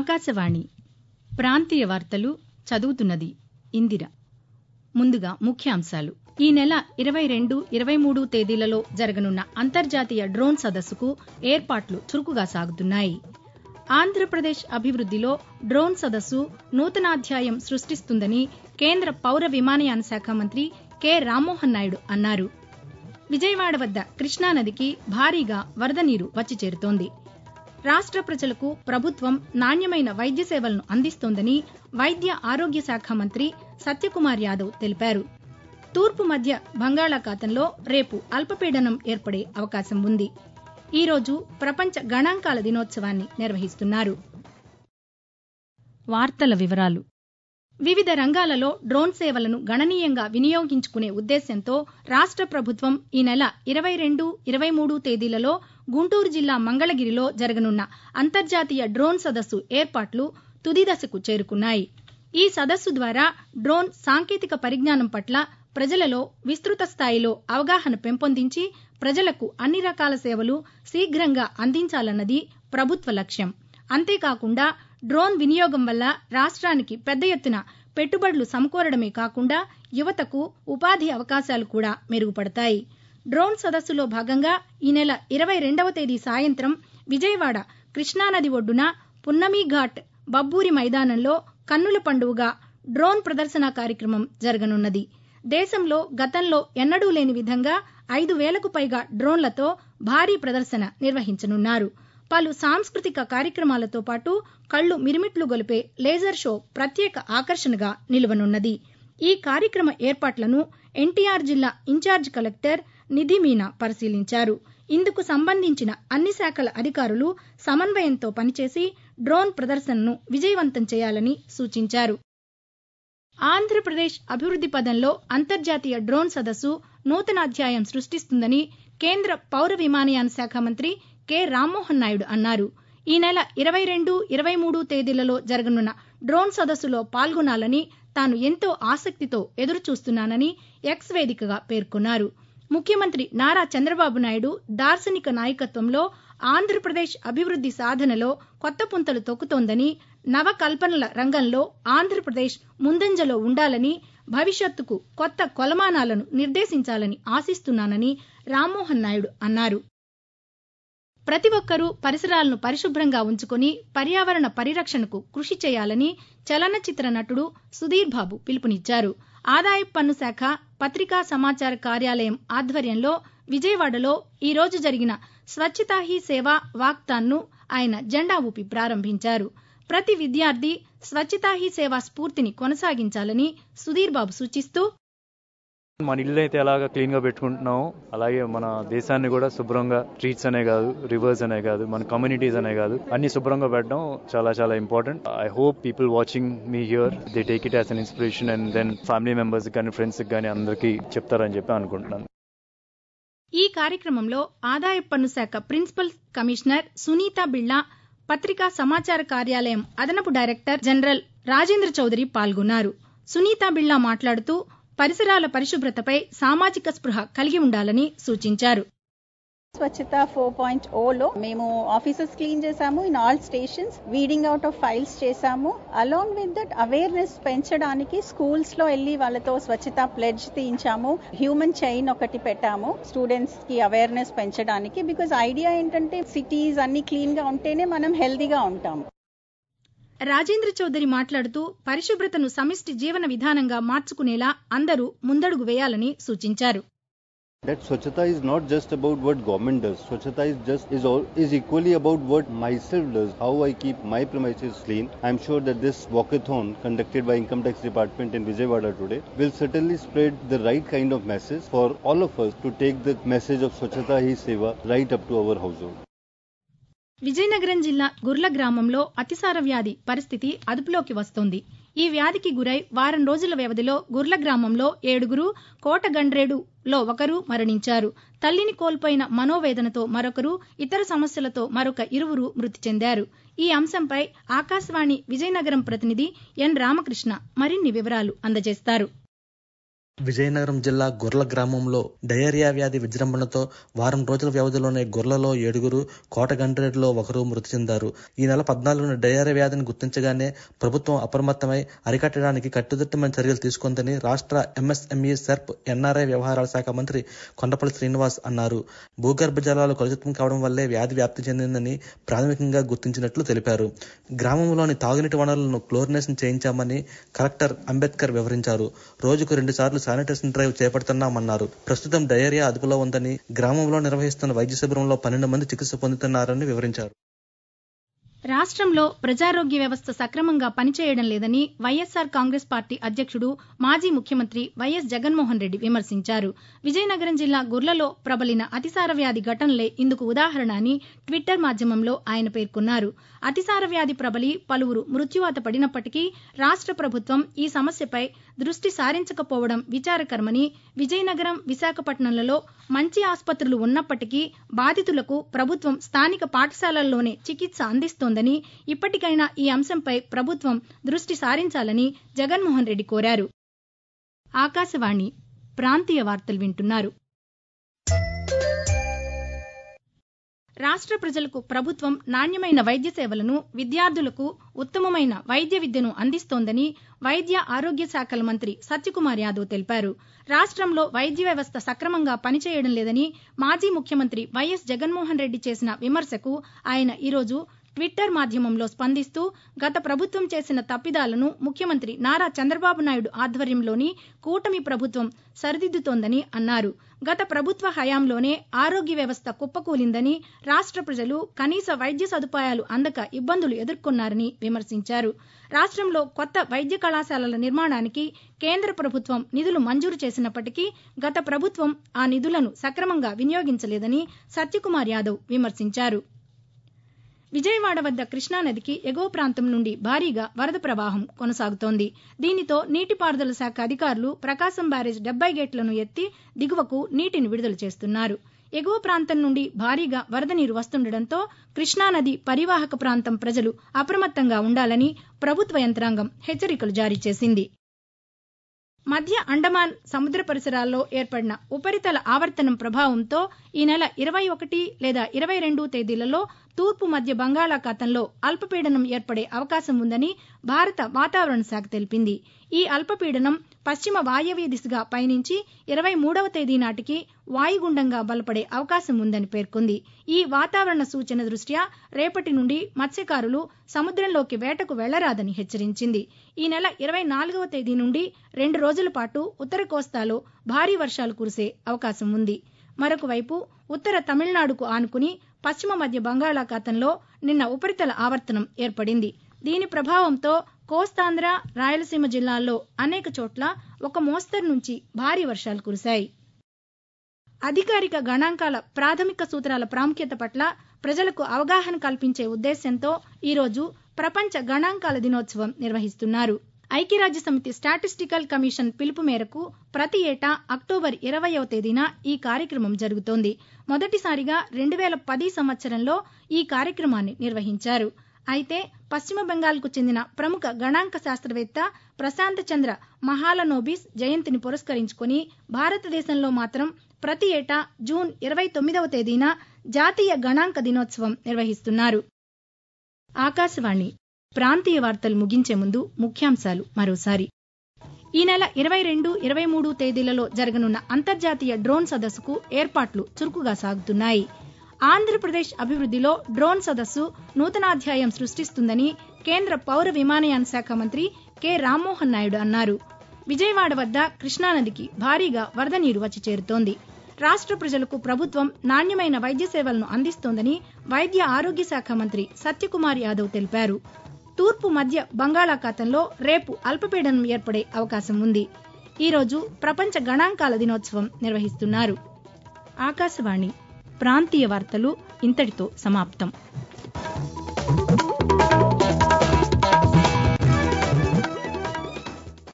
ఆకాశవాణి ప్రాంతీయ వార్తలు చదువుతున్నది ఇందిర ముందుగా ముఖ్యాంశాలు ఈ నెల ఇరవై రెండు ఇరవై మూడు తేదీలలో జరగనున్న అంతర్జాతీయ డ్రోన్ సదస్సుకు ఏర్పాట్లు చురుకుగా సాగుతున్నాయి ఆంధ్రప్రదేశ్ అభివృద్దిలో డ్రోన్ సదస్సు నూతనాధ్యాయం సృష్టిస్తుందని కేంద్ర పౌర విమానయాన శాఖ మంత్రి కె రామ్మోహన్ నాయుడు అన్నారు విజయవాడ వద్ద కృష్ణానదికి భారీగా వరద నీరు వచ్చి చేరుతోంది రాష్ట ప్రజలకు ప్రభుత్వం నాణ్యమైన వైద్య సేవలను అందిస్తోందని వైద్య ఆరోగ్య శాఖ మంత్రి సత్యకుమార్ యాదవ్ తెలిపారు తూర్పు మధ్య బంగాళాఖాతంలో రేపు అల్పపీడనం ఏర్పడే అవకాశం ఉంది ఈ రోజు ప్రపంచ గణాంకాల దినోత్సవాన్ని నిర్వహిస్తున్నారు వార్తల వివరాలు వివిధ రంగాలలో డ్రోన్ సేవలను గణనీయంగా వినియోగించుకునే ఉద్దేశ్యంతో రాష్ట ప్రభుత్వం ఈ నెల ఇరవై రెండు ఇరవై మూడు తేదీలలో గుంటూరు జిల్లా మంగళగిరిలో జరగనున్న అంతర్జాతీయ డ్రోన్ సదస్సు ఏర్పాట్లు తుది దశకు చేరుకున్నాయి ఈ సదస్సు ద్వారా డ్రోన్ సాంకేతిక పరిజ్ఞానం పట్ల ప్రజలలో విస్తృత స్థాయిలో అవగాహన పెంపొందించి ప్రజలకు అన్ని రకాల సేవలు శీఘ్రంగా అందించాలన్నది ప్రభుత్వ లక్ష్యం అంతేకాకుండా డ్రోన్ వినియోగం వల్ల రాష్ట్రానికి పెద్ద ఎత్తున పెట్టుబడులు సమకూరడమే కాకుండా యువతకు ఉపాధి అవకాశాలు కూడా మెరుగుపడతాయి డ్రోన్ సదస్సులో భాగంగా ఈ నెల ఇరవై రెండవ తేదీ సాయంత్రం విజయవాడ కృష్ణానది ఒడ్డున పున్నమి ఘాట్ బబ్బూరి మైదానంలో కన్నుల పండువగా డ్రోన్ ప్రదర్శన కార్యక్రమం జరగనున్నది దేశంలో గతంలో ఎన్నడూ లేని విధంగా ఐదు వేలకు పైగా డ్రోన్లతో భారీ ప్రదర్శన నిర్వహించనున్నారు పలు సాంస్కృతిక కార్యక్రమాలతో పాటు కళ్లు మిరుమిట్లు గొలిపే లేజర్ షో ప్రత్యేక ఆకర్షణగా నిలువనున్నది ఈ కార్యక్రమ ఏర్పాట్లను ఎన్టీఆర్ జిల్లా ఇన్ఛార్జ్ కలెక్టర్ నిధి మీనా పరిశీలించారు ఇందుకు సంబంధించిన అన్ని శాఖల అధికారులు సమన్వయంతో పనిచేసి డ్రోన్ ప్రదర్శనను విజయవంతం చేయాలని సూచించారు ఆంధ్రప్రదేశ్ అభివృద్ది పదంలో అంతర్జాతీయ డ్రోన్ సదస్సు నూతనాధ్యాయం సృష్టిస్తుందని కేంద్ర పౌర విమానయాన శాఖ మంత్రి కె రామ్మోహన్ నాయుడు అన్నారు ఈ నెల ఇరవై రెండు ఇరవై మూడు తేదీలలో జరగనున్న డ్రోన్ సదస్సులో పాల్గొనాలని తాను ఎంతో ఆసక్తితో ఎదురుచూస్తున్నానని ఎక్స్ వేదికగా పేర్కొన్నారు ముఖ్యమంత్రి నారా చంద్రబాబు నాయుడు దార్శనిక నాయకత్వంలో ఆంధ్రప్రదేశ్ అభివృద్ది సాధనలో కొత్త పుంతలు తొక్కుతోందని నవకల్పనల రంగంలో ఆంధ్రప్రదేశ్ ముందంజలో ఉండాలని భవిష్యత్తుకు కొత్త కొలమానాలను నిర్దేశించాలని ఆశిస్తున్నానని రామ్మోహన్ నాయుడు అన్నారు ప్రతి ఒక్కరూ పరిసరాలను పరిశుభ్రంగా ఉంచుకొని పర్యావరణ పరిరక్షణకు కృషి చేయాలని చలనచిత్ర నటుడు సుధీర్ బాబు పిలుపునిచ్చారు ఆదాయపు పన్ను శాఖ పత్రికా సమాచార కార్యాలయం ఆధ్వర్యంలో విజయవాడలో ఈ రోజు జరిగిన స్వచ్ఛతా హీ సేవ వాక్తాన్ను ఆయన జెండా ఊపి ప్రారంభించారు ప్రతి విద్యార్థి స్వచ్ఛతా హీ సేవ స్ఫూర్తిని కొనసాగించాలని సుధీర్ బాబు సూచిస్తూ మన ఇల్లు అయితే ఎలాగ క్లీన్ గా పెట్టుకుంటున్నామో అలాగే మన దేశాన్ని కూడా శుభ్రంగా స్ట్రీట్స్ అనే కాదు రివర్స్ అనే కాదు మన కమ్యూనిటీస్ అనే కాదు అన్ని శుభ్రంగా పెట్టడం చాలా చాలా important I hope people watching me here they take it as an inspiration and then family members కానీ ఫ్రెండ్స్ కానీ అందరికీ చెప్తారని చెప్పి అనుకుంటున్నాను ఈ కార్యక్రమంలో ఆదాయపు పన్ను శాఖ ప్రిన్సిపల్ కమిషనర్ సునీత బిళ్లా పత్రికా సమాచార కార్యాలయం అదనపు డైరెక్టర్ జనరల్ రాజేంద్ర చౌదరి పాల్గొన్నారు సునీత బిళ్లా మాట్లాడుతూ పరిసరాల పరిశుభ్రతపై సామాజిక స్పృహ కలిగి ఉండాలని సూచించారు స్వచ్ఛత ఫోర్ పాయింట్ ఓలో మేము ఆఫీసెస్ క్లీన్ చేసాము in all stations weeding out of files చేసాము అలాంగ్ విత్ దట్ అవేర్నెస్ పెంచడానికి స్కూల్స్ లో వెళ్ళి వాళ్ళతో స్వచ్ఛత ప్లెడ్జ్ తీయించాము హ్యూమన్ చైన్ ఒకటి పెట్టాము స్టూడెంట్స్ కి అవేర్నెస్ పెంచడానికి బికాజ్ ఐడియా ఏంటంటే సిటీస్ అన్ని క్లీన్ గా ఉంటేనే మనం హెల్దీగా ఉంటాము రాజేంద్ర చౌదరి మాట్లాడుతూ పరిశుభ్రతను సమిష్టి జీవన విధానంగా మార్చుకునేలా అందరూ ముందడుగు వేయాలని సూచించారు That Swachhata is not just about what government does. Swachhata is just is all, is equally about what myself does, how I keep my premises clean. I'm sure that this walkathon conducted by Income Tax Department in Vijayawada today will certainly spread the right kind of message for all of us to take the message of Swachhata Hi Seva right up to our household. Vizianagaram జిల్లా గుర్ల గ్రామంలో అతిసార వ్యాధి పరిస్థితి అదుపులోకి వస్తోంది ఈ వ్యాధికి గురై వారం రోజుల వ్యవధిలో గుర్ల గ్రామంలో ఏడుగురు కోటగండ్రేడులో ఒకరు మరణించారు తల్లిని కోల్పోయిన మనోవేదనతో మరొకరు ఇతర సమస్యలతో మరొక ఇరువురు మృతి చెందారు ఈ అంశంపై ఆకాశవాణి విజయనగరం ప్రతినిధి ఎన్ రామకృష్ణ మరిన్ని వివరాలు అందజేస్తారు విజయనగరం జిల్లా గొర్ల గ్రామంలో డయేరియా వ్యాధి విజృంభణతో వారం రోజుల వ్యవధిలోనే గొర్లలో ఏడుగురు కోటగండ్రేడులో ఒకరు మృతి చెందారు ఈ నెల పద్నాలుగున డయేరియా వ్యాధిని గుర్తించగానే ప్రభుత్వం అప్రమత్తమై అరికట్టడానికి కట్టుదిట్టమైన చర్యలు తీసుకుందని రాష్ట్ర ఎంఎస్ఎంఈ సెర్ప్ ఎన్ఆర్ఐ వ్యవహారాల శాఖ మంత్రి కొండపల్లి శ్రీనివాస్ అన్నారు భూగర్భ జలాలు కలుషితం కావడం వల్లే వ్యాధి వ్యాప్తి చెందిందని ప్రాథమికంగా గుర్తించినట్లు తెలిపారు గ్రామంలోని తాగునీటి వనరులను క్లోరినేషన్ చేయించామని కలెక్టర్ అంబేద్కర్ వివరించారు రోజుకు రెండు సార్లు శానిటేషన్ డ్రైవ్ చేపడుతున్నామన్నారు ప్రస్తుతం డయేరియా అదుపులో ఉందని గ్రామంలో నిర్వహిస్తున్న వైద్య శిబిరంలో పన్నెండు మంది చికిత్స పొందుతున్నారని వివరించారు రాష్ట్రంలో ప్రజారోగ్య వ్యవస్థ సక్రమంగా పనిచేయడం లేదని వైఎస్సార్ కాంగ్రెస్ పార్టీ అధ్యక్షుడు మాజీ ముఖ్యమంత్రి వైఎస్ జగన్మోహన్ రెడ్డి విమర్శించారు విజయనగరం జిల్లా గుర్లలో ప్రబలిన అతిసార వ్యాధి ఘటనలే ఇందుకు ఉదాహరణ అని ట్విట్టర్ మాధ్యమంలో ఆయన పేర్కొన్నారు అతిసార వ్యాధి ప్రబలి పలువురు మృత్యువాత పడినప్పటికీ రాష్ట్ర ప్రభుత్వం ఈ సమస్యపై దృష్టి సారించకపోవడం విచారకరమని విజయనగరం విశాఖపట్నంలలో మంచి ఆసుపత్రులు ఉన్నప్పటికీ బాధితులకు ప్రభుత్వం స్థానిక పాఠశాలల్లోనే చికిత్స అందిస్తోందని ఇప్పటికైనా ఈ అంశంపై ప్రభుత్వం దృష్టి సారించాలని జగన్మోహన్ రెడ్డి కోరారు ఆకాశవాణి ప్రాంతీయ వార్తలు వింటున్నారు రాష్ట్ర ప్రజలకు ప్రభుత్వం నాణ్యమైన వైద్య సేవలను విద్యార్థులకు ఉత్తమమైన వైద్య విద్యను అందిస్తోందని వైద్య ఆరోగ్య శాఖల మంత్రి సత్యకుమార్ యాదవ్ తెలిపారు రాష్ట్రంలో వైద్య వ్యవస్థ సక్రమంగా పనిచేయడం లేదని మాజీ ముఖ్యమంత్రి వైఎస్ జగన్మోహన్ రెడ్డి చేసిన విమర్శకు ఆయన ఈరోజు ట్విట్టర్ మాధ్యమంలో స్పందిస్తూ గత ప్రభుత్వం చేసిన తప్పిదాలను ముఖ్యమంత్రి నారా చంద్రబాబు నాయుడు ఆధ్వర్యంలోని కూటమి ప్రభుత్వం సరిదిద్దుతోందని అన్నారు గత ప్రభుత్వ హయాంలోనే ఆరోగ్య వ్యవస్థ కుప్పకూలిందని రాష్ట్ర ప్రజలు కనీస వైద్య సదుపాయాలు అందక ఇబ్బందులు ఎదుర్కొన్నారని విమర్శించారు రాష్ట్రంలో కొత్త వైద్య కళాశాలల నిర్మాణానికి కేంద్ర ప్రభుత్వం నిధులు మంజూరు చేసినప్పటికీ గత ప్రభుత్వం ఆ నిధులను సక్రమంగా వినియోగించలేదని సత్యకుమార్ యాదవ్ విమర్శించారు విజయవాడ వద్ద కృష్ణానదికి ఎగువ ప్రాంతం నుండి భారీగా వరద ప్రవాహం కొనసాగుతోంది దీనితో నీటిపారుదల శాఖ అధికారులు ప్రకాశం బ్యారేజ్ డెబ్బై గేట్లను ఎత్తి దిగువకు నీటిని విడుదల చేస్తున్నారు ఎగువ ప్రాంతం నుండి భారీగా వరద నీరు వస్తుండటంతో కృష్ణానది పరివాహక ప్రాంతం ప్రజలు అప్రమత్తంగా ఉండాలని ప్రభుత్వ యంత్రాంగం హెచ్చరికలు జారీ చేసింది మధ్య అండమాన్ సముద్ర పరిసరాల్లో ఏర్పడిన ఉపరితల ఆవర్తనం ప్రభావంతో ఈ నెల ఇరవై ఒకటి లేదా ఇరవై రెండు తేదీలలో తూర్పు మధ్య బంగాళాఖాతంలో అల్పపీడనం ఏర్పడే అవకాశం ఉందని భారత వాతావరణ శాఖ తెలిపింది ఈ అల్పపీడనం పశ్చిమ వాయవ్య దిశగా పయనించి ఇరవై మూడవ తేదీ నాటికి వాయుగుండంగా బలపడే అవకాశం ఉందని పేర్కొంది ఈ వాతావరణ సూచన దృష్ట్యా రేపటి నుండి మత్స్యకారులు సముద్రంలోకి వేటకు వెళ్లరాదని హెచ్చరించింది ఈ నెల ఇరవై నాలుగవ తేదీ నుండి రెండు రోజుల పాటు ఉత్తర కోస్తాలో భారీ వర్షాలు కురిసే అవకాశం ఉంది మరొక వైపు ఉత్తర తమిళనాడుకు ఆనుకుని పశ్చిమ మధ్య బంగాళాఖాతంలో నిన్న ఉపరితల ఆవర్తనం ఏర్పడింది దీని ప్రభావంతో కోస్తాంధ్ర రాయలసీమ జిల్లాల్లో అనేక చోట్ల ఒక మోస్తరు నుంచి భారీ వర్షాలు కురిశాయి అధికారిక గణాంకాల ప్రాథమిక సూత్రాల ప్రాముఖ్యత పట్ల ప్రజలకు అవగాహన కల్పించే ఉద్దేశ్యంతో ఈరోజు ప్రపంచ గణాంకాల దినోత్సవం నిర్వహిస్తున్నారు ఐక్యరాజ్య సమితి స్టాటిస్టికల్ కమిషన్ పిలుపు మేరకు ప్రతి ఏటా అక్టోబర్ ఇరవయవ తేదీన ఈ కార్యక్రమం జరుగుతోంది మొదటిసారిగా రెండు వేల పది సంవత్సరంలో ఈ కార్యక్రమాన్ని నిర్వహించారు అయితే పశ్చిమ బెంగాల్కు చెందిన ప్రముఖ గణాంక శాస్త్రవేత్త ప్రశాంత్ చంద్ర మహాలనోబిస్ జయంతిని పురస్కరించుకొని భారతదేశంలో మాత్రం ప్రతి ఏటా జూన్ ఇరవై తొమ్మిదవ తేదీన జాతీయ గణాంక దినోత్సవం నిర్వహిస్తున్నారు ఆకాశవాణి ప్రాంతీయ వార్తలు ముగించే ముందు ముఖ్యాంశాలు మరోసారి ఈ నెల ఇరవై రెండు ఇరవై మూడు తేదీలలో జరగనున్న అంతర్జాతీయ డ్రోన్ సదస్సుకు ఏర్పాట్లు చురుకుగా సాగుతున్నాయి ఆంధ్రప్రదేశ్ అభివృద్దిలో డ్రోన్ సదస్సు నూతనాధ్యాయం సృష్టిస్తుందని కేంద్ర పౌర విమానయాన శాఖ మంత్రి కె రామ్మోహన్ నాయుడు అన్నారు విజయవాడ వద్ద కృష్ణానదికి భారీగా వరద నీరు వచ్చి చేరుతోంది రాష్ట్ర ప్రజలకు ప్రభుత్వం నాణ్యమైన వైద్య సేవలను అందిస్తోందని వైద్య ఆరోగ్య శాఖ మంత్రి సత్యకుమార్ యాదవ్ తెలిపారు తూర్పు మధ్య బంగాళాఖాతంలో రేపు అల్పపీడనం ఏర్పడే అవకాశం ఉంది ఈరోజు ప్రపంచ గణాంకాల దినోత్సవం నిర్వహిస్తున్నారు ఆకాశవాణి ప్రాంతీయ వార్తలు ఇంతటితో సమాప్తం